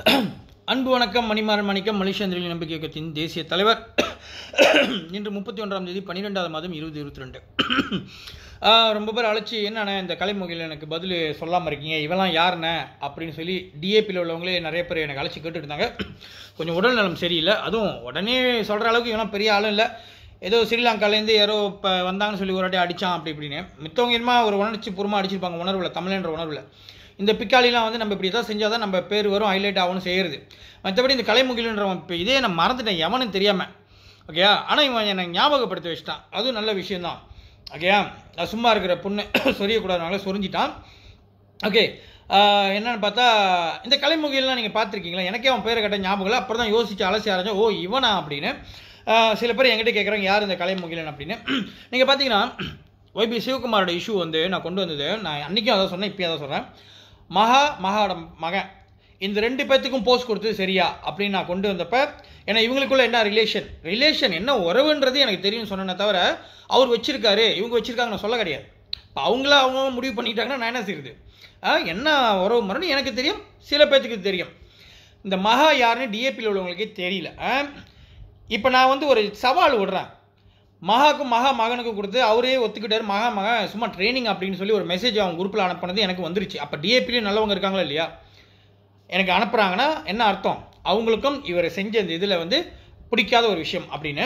அன்பு வணக்கம் மணிமாறன் மாணிக்கம் மலேசியந்திரில் நம்பிக்கை இயக்கத்தின் தேசிய தலைவர் இன்று முப்பத்தி ஒன்றாம் தேதி பன்னிரெண்டாவது மாதம் இருபது இருபத்தி ரெண்டு ரொம்ப பேர் அழைச்சி என்னண்ணே இந்த கலைமுகையில் எனக்கு பதில் சொல்லாமல் இருக்கீங்க இவெல்லாம் யாருண்ணே அப்படின்னு சொல்லி டிஏபியில் உள்ளவங்களே நிறைய பேர் எனக்கு அழைச்சி கேட்டுட்டு இருந்தாங்க கொஞ்சம் உடல் நலம் சரியில்லை அதுவும் உடனே சொல்கிற அளவுக்கு இவெல்லாம் பெரிய ஆளும் இல்லை ஏதோ ஸ்ரீலங்காலேருந்து யாரோ இப்போ வந்தாங்கன்னு சொல்லி ஒரு வாட்டி அடித்தான் அப்படி இப்படின்னு மித்தவங்க என்னமா ஒரு உணர்ச்சி பூர்வமாக அடிச்சிருப்பாங்க உணர்வில் தமிழ்ன்ற உணர்வில் இந்த பிக்காளிலாம் வந்து நம்ம இப்படி தான் செஞ்சால் தான் நம்ம பேர் வரும் ஹைலைட் ஆகும்னு செய்கிறது மற்றபடி இந்த கலைமுகிலுன்றவன் இப்போ இதே நான் மறந்துட்டேன் எவனும் தெரியாமல் ஓகேயா ஆனால் இவன் என்னை ஞாபகப்படுத்தி வச்சிட்டான் அதுவும் நல்ல விஷயந்தான் ஓகேயா அது சும்மா இருக்கிற பொண்ணு சொரியக்கூடாதுனால சொரிஞ்சிட்டான் ஓகே என்னன்னு பார்த்தா இந்த கலைமுகிலாம் நீங்கள் பார்த்துருக்கீங்களா எனக்கே அவன் பேரை கேட்ட ஞாபகம் இல்லை அப்புறம் தான் யோசிச்சு அலசி ஆரம்பிச்சா ஓ இவனா அப்படின்னு ஆஹ் சில பேர் என்கிட்ட கேட்குறாங்க யார் இந்த கலைமுகிலன் அப்படின்னு நீங்கள் பார்த்தீங்கன்னா ஒய்பி சிவகுமாரோட இஷ்யூ வந்து நான் கொண்டு வந்தது நான் அன்றைக்கும் அதை சொன்னேன் இப்பயும் அதை சொல்கிறேன் மகா மகாட மகன் இந்த ரெண்டு பேர்த்துக்கும் போஸ்ட் கொடுத்தது சரியா அப்படின்னு நான் கொண்டு வந்தப்ப ஏன்னா இவங்களுக்குள்ள என்ன ரிலேஷன் ரிலேஷன் என்ன உறவுன்றது எனக்கு தெரியும்னு சொன்னேனே தவிர அவர் வச்சிருக்காரு இவங்க வச்சிருக்காங்க நான் சொல்ல கிடையாது இப்போ அவங்கள அவங்க முடிவு பண்ணிட்டாங்கன்னா நான் என்ன செய்யுது என்ன உறவு மரணம் எனக்கு தெரியும் சில பேர்த்துக்கு தெரியும் இந்த மகா யாருன்னு டிஏபியில் உள்ளவங்களுக்கே தெரியல இப்போ நான் வந்து ஒரு சவால் விடுறேன் மகாக்கும் மகா மகனுக்கும் கொடுத்து அவரே ஒத்துக்கிட்டாரு மகா மகன் சும்மா ட்ரைனிங் அப்படின்னு சொல்லி ஒரு மெசேஜ் அவங்க குரூப்பில் அனுப்புனது எனக்கு வந்துருச்சு அப்போ டிஏபிலையும் நல்லவங்க இருக்காங்களா இல்லையா எனக்கு அனுப்புகிறாங்கன்னா என்ன அர்த்தம் அவங்களுக்கும் இவர் செஞ்ச இந்த இதில் வந்து பிடிக்காத ஒரு விஷயம் அப்படின்னு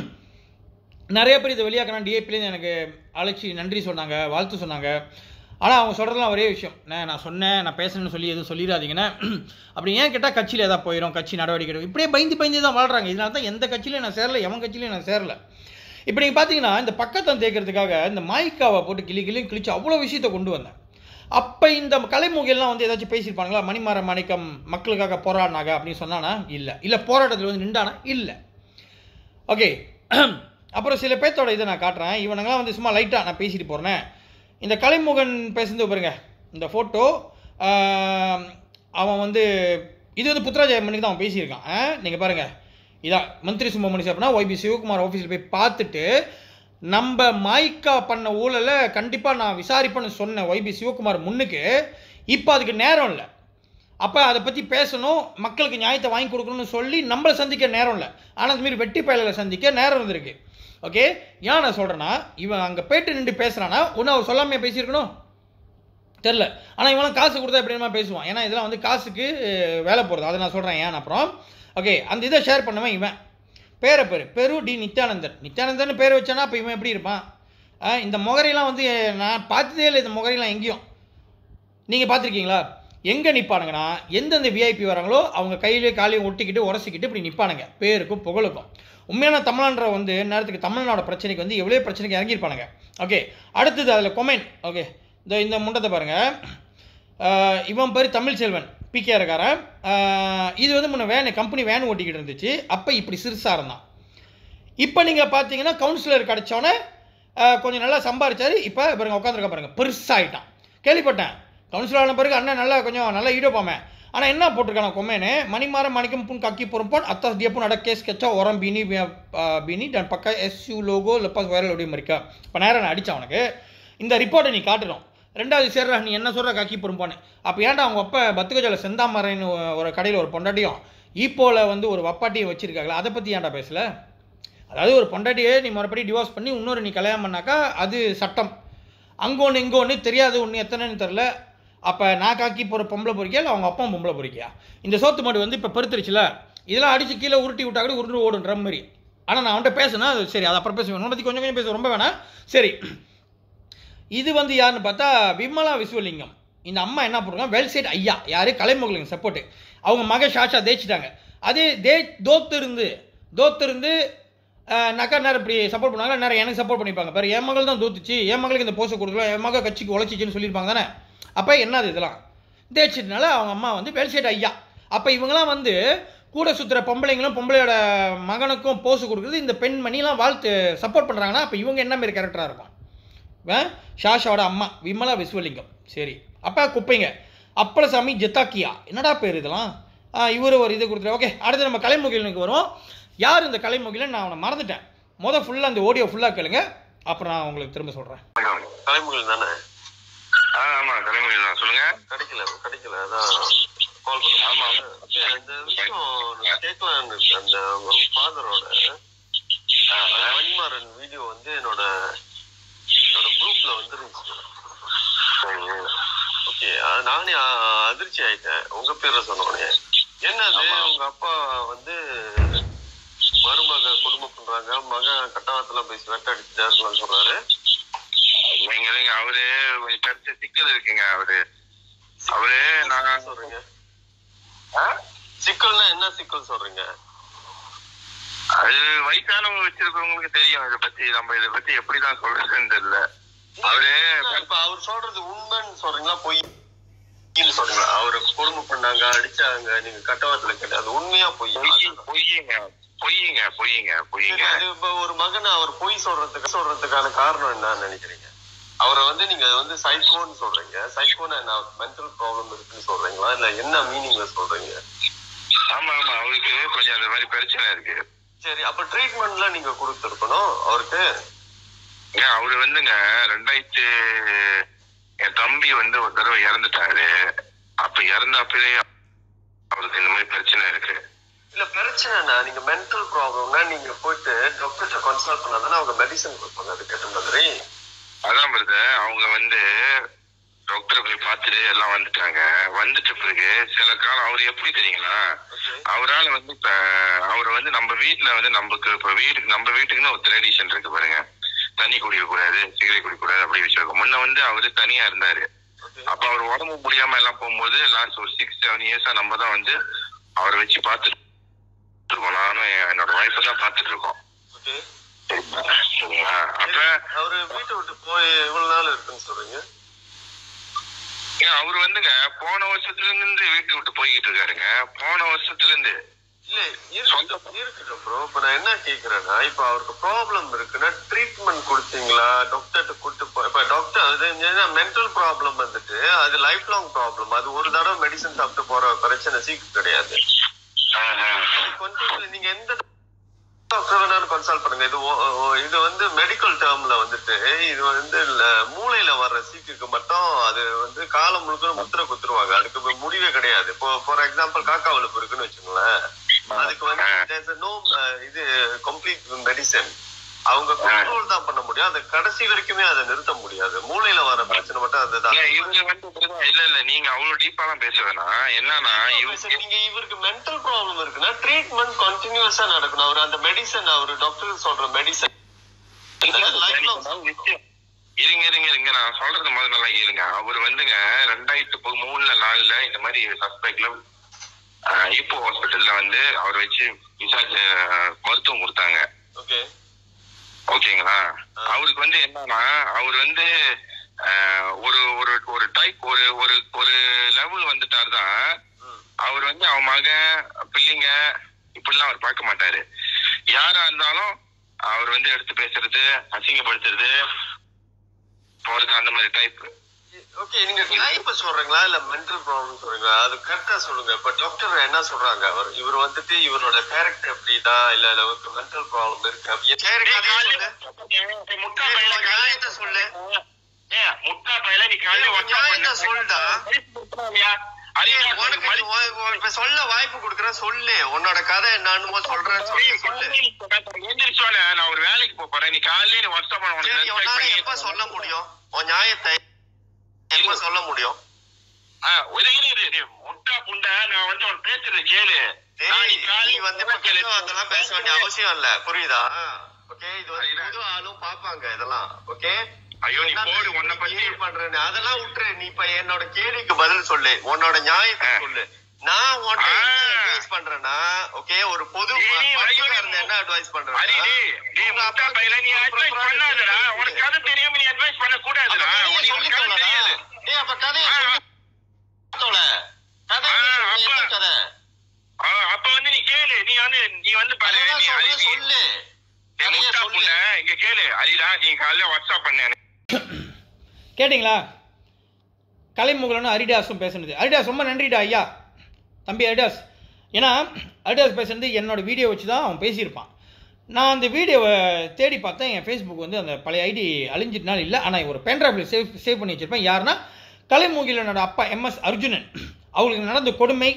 நிறைய பேர் இதை வெளியாக்கினா டிஏபிலேருந்து எனக்கு அழைச்சி நன்றி சொன்னாங்க வாழ்த்து சொன்னாங்க ஆனால் அவங்க சொல்கிறதுலாம் ஒரே விஷயம் நான் நான் சொன்னேன் நான் பேசணும்னு சொல்லி எதுவும் சொல்லிடாதீங்கன்னு அப்படி ஏன் கேட்டால் கட்சியில் எதாவது போயிடும் கட்சி நடவடிக்கை எடுக்கும். இப்படியே பயந்து பயந்து தான் வாழ்கிறாங்க இதனால தான் எந்த கட்சியிலையும் நான் சேரல எவன் கட்சியிலையும் நான் சேரல இப்போ நீங்கள் பார்த்தீங்கன்னா இந்த பக்கத்தை தேய்க்கிறதுக்காக இந்த மாய்க்காவை போட்டு கிளி கிளியும் கிழிச்சு அவ்வளோ விஷயத்தை கொண்டு வந்தேன் அப்போ இந்த கலைமுகையெல்லாம் வந்து ஏதாச்சும் பேசியிருப்பாங்களா மணிமாற மாணிக்கம் மக்களுக்காக போராடினாங்க அப்படின்னு சொன்னானா இல்லை இல்லை போராட்டத்தில் வந்து நின்றானா இல்லை ஓகே அப்புறம் சில பேர்த்தோட இதை நான் காட்டுறேன் இவனுங்களாம் வந்து சும்மா லைட்டாக நான் பேசிட்டு போகிறேன் இந்த கலைமுகன் பேசுனது பாருங்க இந்த ஃபோட்டோ அவன் வந்து இது வந்து புத்ராஜெயமணிக்கு தான் அவன் பேசியிருக்கான் நீங்கள் பாருங்கள் இதான் மந்திரி சும்பமணி அப்படின்னா ஒய்பி சிவகுமார் ஆஃபீஸில் போய் பார்த்துட்டு நம்ம மாய்க்கா பண்ண ஊழலை கண்டிப்பாக நான் விசாரிப்பேன்னு சொன்னேன் ஒய்பி சிவகுமார் முன்னுக்கு இப்போ அதுக்கு நேரம் இல்லை அப்போ அதை பற்றி பேசணும் மக்களுக்கு நியாயத்தை வாங்கி கொடுக்கணும்னு சொல்லி நம்மளை சந்திக்க நேரம் இல்லை ஆனால் அது மாரி வெட்டி பயலில் சந்திக்க நேரம் இருந்திருக்கு ஓகே ஏன் நான் சொல்கிறேன்னா இவன் அங்கே போயிட்டு நின்று பேசுகிறானா ஒன்று அவர் சொல்லாமே பேசியிருக்கணும் தெரில ஆனால் இவனும் காசு கொடுத்தா எப்படிமா பேசுவான் ஏன்னா இதெல்லாம் வந்து காசுக்கு வேலை போகிறது அதை நான் சொல்கிறேன் ஏன் அப்புறம் ஓகே அந்த இதை ஷேர் பண்ணவன் இவன் பேரை பேர் பெரு டி நித்யானந்தன் நித்யானந்தன் பேர் வச்சானா அப்போ இவன் எப்படி இருப்பான் ஆ, இந்த முகரையெல்லாம் வந்து நான் பார்த்ததே இல்லை இந்த முகரையெல்லாம் எங்கேயும் நீங்கள் பார்த்துருக்கீங்களா எங்கே நிற்பானுங்கன்னா எந்தெந்த விஐபி வராங்களோ அவங்க கையிலேயே காலையும் ஒட்டிக்கிட்டு உரசிக்கிட்டு இப்படி நிற்பானுங்க பேருக்கும் புகழுக்கும் உண்மையான தமிழன்ற வந்து நேரத்துக்கு தமிழ்நாடு பிரச்சனைக்கு வந்து எவ்வளோ பிரச்சனைக்கு இறங்கியிருப்பானுங்க ஓகே அடுத்தது அதில் கொமெண்ட் ஓகே இந்த இந்த முண்டத்தை பாருங்கள் இவன் பேர் தமிழ் செல்வன் பிகே இருக்காரன் இது வந்து முன்ன வேன் கம்பெனி வேன் ஓட்டிக்கிட்டு இருந்துச்சு அப்போ இப்படி சிறுசாக இருந்தான் இப்போ நீங்கள் பார்த்தீங்கன்னா கவுன்சிலர் கிடச்சோன்னே கொஞ்சம் நல்லா சம்பாரிச்சாரு இப்போ பாருங்க உட்காந்துருக்க பாருங்க பெருசாகிட்டான் கேள்விப்பட்டேன் கவுன்சிலர் ஆன பிறகு அண்ணன் நல்லா கொஞ்சம் நல்லா ஈடுபாமே ஆனால் என்ன போட்டிருக்கான கொம்மேனு மணிமார மணிக்கம் புன் கக்கி பொறுப்பான் அத்தாஸ் தியப்புன் அட கேஸ் கெச்சா உரம் பீனி பீனி டன் பக்கா எஸ்யூ லோகோ லெப்பாஸ் வைரல் அப்படி இருக்கா இப்போ நேரம் நான் அடித்தேன் அவனுக்கு இந்த ரிப்போர்ட்டை நீ காட்டணும் ரெண்டாவது சேர்றா நீ என்ன சொல்கிற கக்கி பொறுப்பான்னு அப்போ ஏன்டா அவங்க அப்பா பத்துக்கஜால செந்தாமரைன்னு ஒரு கடையில் ஒரு பொண்டாட்டியும் ஈப்போவில் வந்து ஒரு வப்பாட்டியும் வச்சிருக்காங்களா அதை பற்றி ஏன்டா பேசல அதாவது ஒரு பொண்டாட்டியே நீ மறுபடியும் டிவோர்ஸ் பண்ணி இன்னொரு நீ கல்யாணம் பண்ணாக்கா அது சட்டம் அங்கே ஒன்று இங்கே ஒன்று தெரியாது ஒன்று எத்தனைன்னு தெரில அப்போ நான் காக்கி போகிற பொம்பளை பொறிக்கியா இல்லை அவங்க அப்பா பொம்பளை பொறிக்கியா இந்த சோத்து மாடு வந்து இப்போ பெருத்துருச்சுல இதெல்லாம் அடித்து கீழே உருட்டி விட்டா கூட உருண்டு ஓடும் ட்ரம் மாதிரி ஆனால் நான் அவன்கிட்ட பேசுனா அது சரி அது அப்புறம் பேசுவேன் உன்னை பற்றி கொஞ்சம் கொஞ்சம் பேச ரொம்ப வேணாம் சரி இது வந்து யாருன்னு பார்த்தா விமலா விஸ்வலிங்கம் இந்த அம்மா என்ன பண்ணுறாங்க வெல்சைட் ஐயா யாரு கலைமுகலிங்க சப்போர்ட்டு அவங்க மக ஷாஷா தேய்ச்சிட்டாங்க அதே தே தோத்து இருந்து தோத்து இருந்து அஹ், நக்கா நேரம் இப்படி சப்போர்ட் பண்ணாங்க நேரம் எனக்கு சப்போர்ட் பண்ணிப்பாங்க பாரு என் மகள் தான் தோத்துச்சு என் மகளுக்கு இந்த போஸ்ட் கொடுக்கல என் மக கட்சிக்கு உழைச்சிச்சுன்னு சொல்லியிருப்பாங்க தானே அப்போ என்னது இதெல்லாம் தேய்ச்சிட்டனால அவங்க அம்மா வந்து வெல்சைட் ஐயா அப்போ இவங்கெல்லாம் வந்து கூட சுற்றுற பொம்பளைங்களும் பொம்பளையோட மகனுக்கும் போஸ் கொடுக்குறது இந்த பெண்மணிலாம் வாழ்த்து சப்போர்ட் பண்ணுறாங்கன்னா அப்போ இவங்க என்ன மாதிரி கேரக்டராக இருக்கும் ஆ? ஷாஷாவோட அம்மா விமலா விஸ்வலிங்கம் சரி அப்பா குப்பைங்க அப்பளசாமி ஜெத்தாக்கியா என்னடா பேர் இதெல்லாம் இவர் ஒரு இது கொடுத்துரு ஓகே அடுத்து நம்ம கலைமுகிலனுக்கு வரும் யார் இந்த கலைமுகிலன் நான் அவனை மறந்துட்டேன் மொதல் ஃபுல்லாக அந்த ஆடியோ ஃபுல்லாக கேளுங்க அப்புறம் நான் உங்களுக்கு திரும்ப சொல்கிறேன் தலைமுறை தானே ஆ ஆமா கலைமொழி தான் சொல்லுங்க கிடைக்கல கிடைக்கல அதான் கால் பண்ண ஆமா. அப்படியே கேட்கலான்னு இருக்கு. அந்த ஃபாதரோட மணிமாறன் வீடியோ வந்து என்னோட என்னோட குரூப்ல வந்துருந்துச்சு ஓகே நானே அ- அதிர்ச்சி ஆயிட்டேன் உங்க பேரை சொன்னோடனே என்னது உங்க அப்பா வந்து மருமக குடும்பம் பண்றாங்க மகன் கட்டவாத்தெல்லாம் பேசி வெட்ட அடிச்சுட்டாருன்னு சொல்றாரு நீங்க இல்லைங்க அவரு கொஞ்சம் பெருசு சிக்கல் இருக்குங்க அவரு அவரு நான் சொல்றீங்க சிக்கல்னா என்ன சிக்கல் சொல்றீங்க அது வயசானவங்க வச்சிருக்கவங்களுக்கு தெரியும் இதை பத்தி நம்ம இதை பத்தி எப்படிதான் சொல்றதுன்னு தெரியல அவரு இப்ப அவர் சொல்றது உண்மைன்னு சொல்றீங்களா பொய் பொய்ன்னு சொல்றீங்களா அவரு கொடுமை பண்ணாங்க அடிச்சாங்க நீங்க கட்டவாத்துல கேட்டு அது உண்மையா பொய் பொய் பொய்யுங்க பொய்யுங்க பொய்யுங்க பொய்யுங்க அது இப்ப ஒரு மகனை அவர் பொய் சொல்றதுக்கு சொல்றதுக்கான காரணம் என்னன்னு நினைக்கிறீங்க அவரை வந்து நீங்க வந்து சைக்கோன்னு சொல்றீங்க சைக்கோன்னு என்ன மென்டல் ப்ராப்ளம் இருக்குன்னு சொல்றீங்களா இல்ல என்ன மீனிங்ல சொல்றீங்க ஆமா ஆமா அவருக்கு கொஞ்சம் அந்த மாதிரி பிரச்சனை இருக்கு சரி அப்ப ட்ரீட்மெண்ட்ல நீங்க கொடுத்துருக்கணும் அவருக்கு ஏன் அவரு வந்துங்க ரெண்டாயிரத்து என் தம்பி வந்து ஒரு தடவை இறந்துட்டாரு அப்ப இறந்தப்பவே அவருக்கு இந்த மாதிரி பிரச்சனை இருக்கு இல்ல பிரச்சனைனா நீங்க மென்டல் ப்ராப்ளம்னா நீங்க போயிட்டு டாக்டர்கிட்ட கன்சல்ட் பண்ணாதானே அவங்க மெடிசன் கொடுப்பாங்க அதுக்கேற்ற மாதிரி அதான் வருது அவங்க வந்து டாக்டரை போய் பார்த்துட்டு எல்லாம் வந்துட்டாங்க வந்துட்ட பிறகு சில காலம் அவர் எப்படி தெரியுங்களா அவரால வந்து இப்ப அவர் வந்து நம்ம வீட்ல வந்து நமக்கு இப்ப வீட்டுக்கு நம்ம வீட்டுக்குன்னு ஒரு ட்ரெடிஷன் இருக்கு பாருங்க தண்ணி குடிக்க கூடாது சிகரெட் குடிக்க கூடாது அப்படி வச்சிருக்கோம் முன்ன வந்து அவரு தனியா இருந்தாரு ஓகே அப்ப அவர் உடம்பு முடியாம எல்லாம் போகும்போது லாஸ்ட் ஒரு சிக்ஸ் செவன் இயர்ஸா நம்ம தான் வந்து அவரை வச்சு பார்த்துட்டு இருக்கோம் நானும் என் என்னோட ஒய்ஃப் தான் பார்த்துட்டு இருக்கோம் ஓகே சரிங்களா அப்ப அவரு வீட்டை விட்டு போய் எவ்வளவு நாள் இருக்குன்னு சொல்றீங்க ஏன் அவர் வந்துங்க போன வருஷத்துல இருந்து வீட்டு விட்டு போய்கிட்டு இருக்காருங்க போன வருஷத்துல இருந்து இல்ல இருக்கட்டும் இருக்கட்டும் ப்ரோ இப்ப நான் என்ன கேக்குறேன்னா இப்ப அவருக்கு ப்ராப்ளம் இருக்குன்னா ட்ரீட்மெண்ட் கொடுத்தீங்களா டாக்டர்கிட்ட கூட்டு போ இப்ப டாக்டர் அது மென்டல் ப்ராப்ளம் வந்துட்டு அது லைஃப் லாங் ப்ராப்ளம் அது ஒரு தடவை மெடிசன் சாப்பிட்டு போற பிரச்சனை சீக்கிரம் கிடையாது ஆஹ் ஆஹ். கொஞ்சம் நீங்க எந்த டாக்டர் வேணாலும் கன்சல்ட் பண்ணுங்க இது ஓ- ஓ- இது வந்து மெடிக்கல் டேர்ம்ல வந்துட்டு இது வந்து இல்ல மூளையில வர்ற சீக்குக்கு மட்டும் அது வந்து காலம் முழுக்க முத்திரை குத்துருவாங்க அதுக்கு இப்ப முடிவே கிடையாது இப்போ ஃபார் எக்ஸாம்பிள் காக்கா வலுப்பு இருக்குன்னு வச்சுங்களேன் அதுக்கு வந்து there's a no uh, இது கம்ப்ளீட் மெடிசன் அவங்க கண்ட்ரோல் தான் பண்ண முடியும் அது கடைசி வரைக்குமே அதை நிறுத்த முடியாது மூளையில வர பிரச்சனை மட்டும் அதுதான் இல்ல இவங்க வந்து இப்படிதான் இல்ல இல்ல நீங்க அவ்வளவு டீப்பாலாம் பேச வேணாம் என்னன்னா இவங்க சரி, நீங்க இவருக்கு மென்டல் ப்ராப்ளம் இருக்குன்னா ட்ரீட்மெண்ட் கண்டினியூஸா நடக்கணும் அவர் அந்த மெடிசன் அவர் டாக்டர் சொல்ற மெடிசன் இருங்க இருங்க இருங்க நான் சொல்றது முதல்ல நல்லா கேளுங்க அவர் வந்துங்க ரெண்டாயிரத்து பு- மூணுல நாலுல இந்த மாதிரி சஸ்பெக்ட்ல இப்போ ஹாஸ்பிட்டல்ல வந்து அவர் வச்சு விசாரிச்ச அஹ், மருத்துவம் கொடுத்தாங்க ஓகே ஓகேங்களா அவருக்கு வந்து என்னன்னா அவர் வந்து அஹ், ஒரு ஒரு ஒரு டைப் ஒரு ஒரு ஒரு லெவல் வந்துட்டார் தான் அவர் வந்து அவன் மகன் பிள்ளைங்க இப்படிலாம் அவர் பார்க்க மாட்டாரு யாரா இருந்தாலும் அவர் வந்து எடுத்து பேசுறது அசிங்கப்படுத்துறது போறது அந்த மாதிரி டைப் ஓகே நீங்க டைப் சொல்றீங்களா இல்ல மென்டல் ப்ராப்ளம் சொல்றீங்களா அது கரெக்டா சொல்லுங்க இப்ப டாக்டர் என்ன சொல்றாங்க அவர் இவர் வந்துட்டு இவரோட கேரக்டர் எப்படிதான் இல்ல அவருக்கு மென்டல் ப்ராப்ளம் இருக்கு அப்படி character அதே சொல்லு. நியாயத்தை சொல்லு. முட்டா பையல நீ காலையில ஏய், WhatsApp நியாயத்தை பண்ணு. சொல்டா. அரிய ஏய், உனக்கு இது வா- வா- இப்ப சொல்ல வாய்ப்பு கொடுக்குறேன் சொல்லு உன்னோட கதை என்னன்னு சொல்றேன்னு சொல்லி சொல்லு எந்திரிச்சோட நான் ஒரு வேலைக்கு போப் போறேன் நீ காலையில நீ வாட்ஸ்அப் பண்ண உனக்கு சரி, respect உன்னால பண்ணி- எப்ப சொல்ல முடியும் உன் நியாயத்தை எப்ப சொல்ல முடியும் ஆ, ஒரு இரு, இரு, இரு. முட்டா புண்டை நான் வந்து உனக்கு பேசுறது கேளு நான் நீ டேய், காலையில நீ வந்து இப்ப கெட்ட வார்த்தைலாம் பேச வேண்டிய அவசியம் இல்ல புரியுதா ஓகே இது வந்து புது ஆளும் பாப்பாங்க இதெல்லாம் ஓகே ஐயோ நீ போடு உன்னை பத்தி ஏன் பண்றேன்னு அதெல்லாம் விட்டுரு நீ இப்ப என்னோட கேள்விக்கு பதில் சொல்லு உன்னோட நியாயத்தை ஆ. சொல்லு நான் உன்னை ஆ. அட்வைஸ் பண்றேன்னா ஓகே ஒரு பொது டேய், நீ பப்ளிக்கா ஐயோ, இருந்து என்ன அட்வைஸ் அரி, பண்றேன்னா டேய், டேய், முட்டா பையல நீ advice பண்ணாதடா. உனக்கு கதை தெரியாம நீ advice பண்ணக்கூடாதுடா. அப்ப கதையை உனக்கு சொல்லி கதை தொலைடா. தெரியாது. டேய், அப்ப கதையை ஆ, சொல்லி தொலை. கதை ஆ, என்ன சொல்லு, அப்ப- என்ன கதை? ஆ, அப்ப வந்து நீ கேளு நீ வந்து நீ வந்து பாரு அதான் நீ சொல்றேன், அரி, நீ- சொல்லு டேய், கதையை முட்டா சொல்லு. புண்டை, இங்க கேளு அரிடா நீ காலையில வாட்ஸ்அப் பண்ணு எனக்கு. கேட்டிங்களா கலைமுகலனும் அரிடாஸும் பேசுனது அரிடாஸ் ரொம்ப நன்றிடா ஐயா தம்பி அரிடாஸ் ஏன்னா அரிடாஸ் பேசுனது என்னோட வீடியோ வச்சு தான் அவன் பேசியிருப்பான் நான் அந்த வீடியோவை தேடி பார்த்தேன் என் ஃபேஸ்புக் வந்து அந்த பழைய ஐடி அழிஞ்சிட்டனால இல்லை ஆனால் ஒரு பென்ட்ரைவில் சேவ் சேவ் பண்ணி வச்சிருப்பேன் யாருன்னா கலைமுகிலனோட அப்பா எம்எஸ் அர்ஜுனன் அவங்களுக்கு நடந்த கொடுமை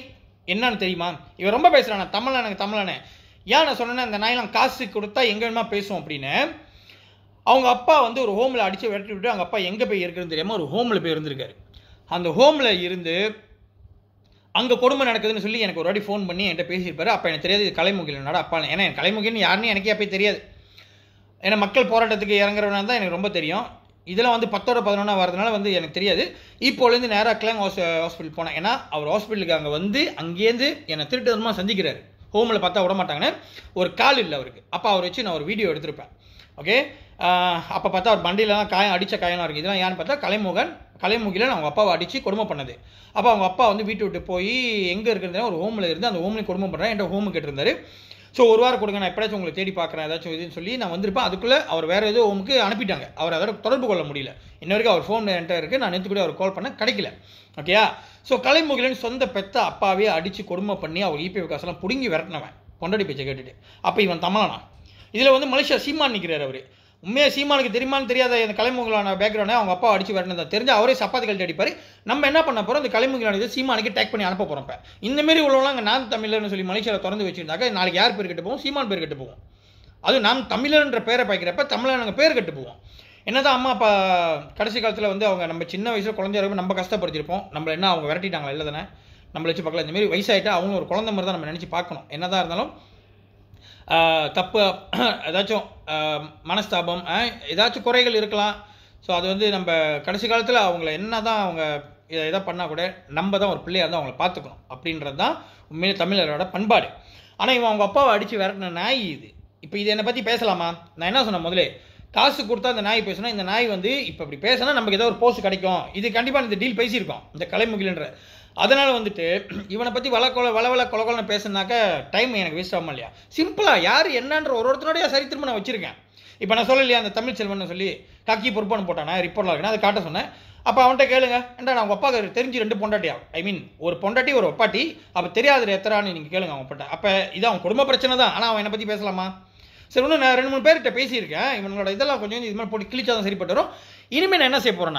என்னன்னு தெரியுமா இவன் ரொம்ப பேசுகிறான் நான் தமிழன் எனக்கு தமிழனே ஏன் நான் சொன்னேன்னா இந்த நாயெல்லாம் காசு கொடுத்தா எங்க வேணுமா பேசும் அப்படின்னு அவங்க அப்பா வந்து ஒரு ஹோமில் அடித்து விரட்டி விட்டு அவங்க அப்பா எங்கே போய் இருக்குன்னு தெரியாமல் ஒரு ஹோமில் போய் இருந்திருக்காரு அந்த ஹோமில் இருந்து அங்கே கொடுமை நடக்குதுன்னு சொல்லி எனக்கு ஒரு வாட்டி ஃபோன் பண்ணி என்கிட்ட பேசியிருப்பாரு அப்போ எனக்கு தெரியாது இது கலைமுகில் நட அப்பா ஏன்னா எனக்கு கலைமுகில்னு யாருன்னு எனக்கே அப்போ தெரியாது ஏன்னா மக்கள் போராட்டத்துக்கு இறங்குறவனா தான் எனக்கு ரொம்ப தெரியும் இதெல்லாம் வந்து பத்தோட பதினொன்றா வரதுனால வந்து எனக்கு தெரியாது இப்போலேருந்து நேராக கிளாங் ஹாஸ் ஹாஸ்பிட்டல் போனேன் ஏன்னா அவர் ஹாஸ்பிட்டலுக்கு அங்கே வந்து அங்கேருந்து என்னை திருட்டுதனமாக சந்திக்கிறாரு ஹோமில் பார்த்தா விட மாட்டாங்கன்னு ஒரு கால் இல்லை அவருக்கு அப்போ அவர் வச்சு நான் ஒரு வீடியோ எடுத்திருப்பேன் ஓகே அப்போ பார்த்தா அவர் வண்டியிலலாம் காயம் அடித்த காயம்லாம் இருக்குது இதெல்லாம் யாருன்னு பார்த்தா கலைமுகன் கலைமுகிலன் அவங்க அப்பாவை அடித்து கொடுமை பண்ணது அப்போ அவங்க அப்பா வந்து வீட்டு விட்டு போய் எங்கே இருக்கிறதுனா ஒரு ஹோமில் இருந்து அந்த ஹோம்லேயும் கொடுமை பண்ணுறேன் என்கிட்ட ஹோமு கேட்டிருந்தாரு ஸோ ஒரு வாரம் கொடுங்க நான் எப்படியாச்சும் உங்களை தேடி பார்க்குறேன் ஏதாச்சும் இதுன்னு சொல்லி நான் வந்திருப்பேன் அதுக்குள்ளே அவர் வேறு ஏதோ ஹோமுக்கு அனுப்பிட்டாங்க அவர் அதோட தொடர்பு கொள்ள முடியல இன்ன வரைக்கும் அவர் ஃபோன் என்கிட்ட இருக்குது நான் நேற்று கூட அவர் கால் பண்ண கிடைக்கல ஓகேயா ஸோ கலைமுகிலன் சொந்த பெத்த அப்பாவே அடித்து கொடுமை பண்ணி அவர் இபி காசெல்லாம் பிடுங்கி விரட்டினவன் பொண்டாடி பேச்சை கேட்டுட்டு அப்போ இவன் தமிழனா இதில் வந்து மலேசியா சீமான் நிற்கிறார் அவர் உண்மையாக சீமானுக்கு தெரியுமான்னு தெரியாத இந்த கலைமுகலான பேக்ரவுண்டை அவங்க அப்பா அடிச்சு வரணும் தெரிஞ்சு அவரே சப்பாத்தி கழட்டி அடிப்பார் நம்ம என்ன பண்ண போகிறோம் இந்த கலைமுகலான இது சீமானுக்கு டேக் பண்ணி அனுப்ப போகிறோம் இப்போ இந்த மாரி உள்ளவங்க அங்கே நான் தமிழர்னு சொல்லி மலேசியாவில் திறந்து வச்சிருந்தாக்க நாளைக்கு யார் பேர் கெட்டு போவோம் சீமான் பேர் கெட்டு போவோம் அது நாம் தமிழர்ன்ற பேரை பாய்க்கிறப்ப தமிழனுங்க பேர் கெட்டு போவோம் என்னதான் அம்மா அப்பா கடைசி காலத்தில் வந்து அவங்க நம்ம சின்ன வயசில் குழந்தையா இருக்கும் நம்ம கஷ்டப்படுத்திருப்போம் நம்மள என்ன அவங்க விரட்டிட்டாங்களா இல்லை தானே நம்மளை வச்சு பார்க்கல இந்த மாதிரி வயசாயிட்டா அவங்க ஒரு குழந்தை மாதிரி தான் நம்ம நினச்சி பார்க்கணும் என்னதான் இருந்தாலும் ஆஹ் தப்பு ஏதாச்சும் ஆஹ் மனஸ்தாபம் ஆஹ் ஏதாச்சும் குறைகள் இருக்கலாம் ஸோ அது வந்து நம்ம கடைசி காலத்தில் அவங்கள என்ன தான் அவங்க இதை இதை பண்ணால் கூட நம்ம தான் ஒரு பிள்ளையாக இருந்தால் அவங்கள பார்த்துக்கணும் அப்படின்றது தான் உண்மையிலே தமிழரோட பண்பாடு ஆனால் இவன் அவங்க அப்பாவை அடித்து விரட்டின நாய் இது இப்போ இது என்னை பற்றி பேசலாமா நான் என்ன சொன்னேன் முதலே காசு கொடுத்தா அந்த நாய் பேசணும் இந்த நாய் வந்து இப்போ இப்படி பேசினா நமக்கு ஏதோ ஒரு போஸ்ட் கிடைக்கும் இது கண்டிப்பாக இந்த டீல் பேசியிருக்கோம் இந்த கலைமுகிலன்ற அதனால் வந்துட்டு இவனை பற்றி வள கொல வள வள கொல கொலன்னு பேசுனாக்க டைம் எனக்கு வேஸ்ட் ஆகும் இல்லையா சிம்பிளாக யார் என்னன்ற ஒரு ஒருத்தனுடைய சரித்திரமா நான் வச்சிருக்கேன் இப்போ நான் சொல்லலையா அந்த தமிழ் செல்வன் சொல்லி கக்கி பொறுப்பானு போட்டானே ரிப்போர்ட்லாம் இருக்குன்னா அதை காட்ட சொன்னேன் அப்போ அவன்கிட்ட கேளுங்க ஏன்டா நான் உங்கள் அப்பாவுக்கு தெரிஞ்சு ரெண்டு பொண்டாட்டியா ஐ மீன் ஒரு பொண்டாட்டி ஒரு ஒப்பாட்டி அப்போ தெரியாத எத்தரான்னு நீங்கள் கேளுங்க அவங்க பட்ட அப்போ இது அவன் குடும்ப பிரச்சனை தான் ஆனால் அவன் என்னை பற்றி பேசலாமா சரி இன்னும் நான் ரெண்டு மூணு பேர்கிட்ட பேசியிருக்கேன் இவனோட இதெல்லாம் கொஞ்சம் இது மாதிரி போட்டு கிழிச்சா தான் சரிப்பட்டு வரும் இனிமேல் நான் என்ன செய்ய போகிறேன்னா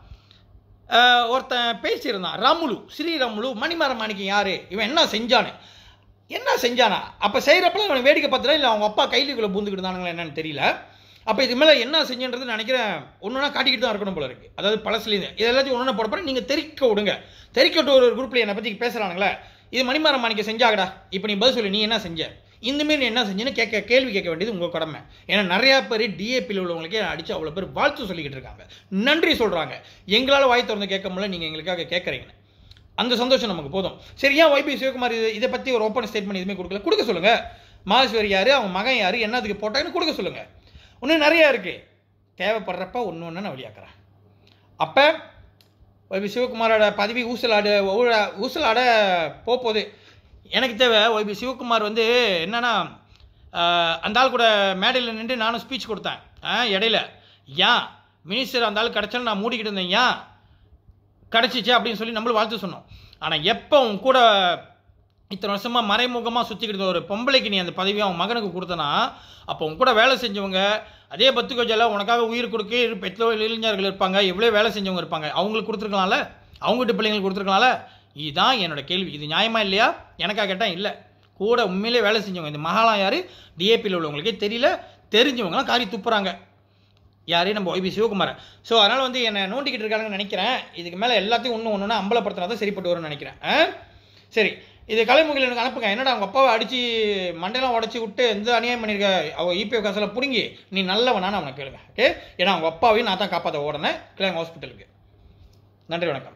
ஆஹ் ஒருத்தன் பேசியிருந்தான் ராமுலு ஸ்ரீ ராமுலு மணிமரம் மாணிக்கம் யாரு இவன் என்ன செஞ்சானு என்ன செஞ்சானா அப்போ செய்கிறப்பல இவன் வேடிக்கை பார்த்துட்டா இல்லை அவங்க அப்பா கைலிக்குள்ளே பூந்துக்கிட்டு இருந்தானுங்களா என்னன்னு தெரியல அப்போ இது மேலே என்ன செஞ்சன்றது நினைக்கிறேன் ஒன்றுனா காட்டிக்கிட்டு தான் இருக்கணும் போல இருக்கு அதாவது பழசுலேருந்து இது எல்லாத்தையும் ஒன்று போட போகிறேன் நீங்கள் தெரிக்க விடுங்க தெரிக்க விட்டு ஒரு குரூப்பில் என்னை பற்றி பேசுகிறானுங்களே இது மணிமரம் மாணிக்க செஞ்சாகடா இப்போ நீ பதில் சொல்லி நீ என்ன செஞ்ச இந்த மாரி நீ என்ன செஞ்சேன்னு கேட்க கேள்வி கேட்க வேண்டியது உங்கள் கடமை ஏன்னா நிறையா பேர் டிஏபியில் உள்ளவங்களுக்கே அடித்து அவ்வளோ பேர் வாழ்த்து சொல்லிக்கிட்டு இருக்காங்க நன்றி சொல்கிறாங்க எங்களால் வாய் திறந்து கேட்க முடியல நீங்கள் எங்களுக்காக கேட்குறீங்க அந்த சந்தோஷம் நமக்கு போதும் சரி ஏன் ஒய்பி சிவகுமார் இது இதை பற்றி ஒரு ஓப்பன் ஸ்டேட்மெண்ட் எதுவுமே கொடுக்கல கொடுக்க சொல்லுங்க மாகேஸ்வரி யாரு அவங்க மகன் யாரு என்னதுக்கு போட்டாங்கன்னு கொடுக்க சொல்லுங்க இன்னும் நிறையா இருக்கு தேவைப்படுறப்ப ஒன்று ஒன்று நான் வெளியாக்குறேன் அப்போ ஒய்பி சிவகுமாரோட பதவி ஊசலாடு ஊழ- ஊசலாட போக போகுது எனக்கு தேவை ஒய்பி சிவகுமார் வந்து என்னன்னா ஆஹ், அந்த ஆள் கூட மேடையில் நின்று நானும் ஸ்பீச் கொடுத்தேன் ஆஹ், இடையில ஏன் மினிஸ்டர் அந்த ஆள் கிடச்சாலும் நான் மூடிக்கிட்டு இருந்தேன் ஏன் கிடச்சிச்சு அப்படின்னு சொல்லி நம்மளும் வாழ்த்து சொன்னோம் ஆனால் எப்போ உன் கூட இத்தனை வருஷமா மறைமுகமாக சுற்றிக்கிட்டு இருந்த ஒரு பொம்பளைக்கு நீ அந்த பதவியை அவன் மகனுக்கு கொடுத்தனா அப்போ உன் கூட வேலை செஞ்சவங்க அதே பத்து கொஞ்சம் உனக்காக உயிர் கொடுக்க இரு- பெற்றோர் இளைஞர்கள் இருப்பாங்க எவ்வளோ வேலை செஞ்சவங்க இருப்பாங்க அவங்களுக்கு கொடுத்துருக்கலாம்ல அவங்க வீட்டு பிள்ளைங்களுக்கு கொடுத்துருக்கலாம்ல இதுதான் என்னோட கேள்வி இது நியாயமா இல்லையா எனக்கா கேட்டால் இல்லை கூட உண்மையிலே வேலை செஞ்சவங்க இந்த மகாலாம் யார் டிஏபியில் உள்ளவங்களுக்கே தெரியல தெரிஞ்சவங்களாம் காரி துப்புறாங்க யாரே நம்ம ஒய்பி சிவகுமார் ஸோ அதனால் வந்து என்னை நோண்டிக்கிட்டு இருக்காங்கன்னு நினைக்கிறேன் இதுக்கு மேலே எல்லாத்தையும் ஒன்று ஒன்றுனா அம்பலப்படுத்தினா தான் சரிப்பட்டு வரும்னு நினைக்கிறேன் ஆ? சரி இது கலைமுகில் எனக்கு அனுப்புங்க என்னடா அவங்க அப்பாவை அடித்து மண்டையெல்லாம் உடச்சி விட்டு எந்த அநியாயம் பண்ணியிருக்க அவ இபிஎஃப் காசெல்லாம் பிடுங்கி நீ நல்லவனான்னு அவனை கேளுங்க ஓகே ஏன்னா அவங்க அப்பாவையும் நான் தான் காப்பாற்ற ஓடனேன் கிளாங் ஹாஸ்பிட்டலுக்கு நன்றி வணக்கம்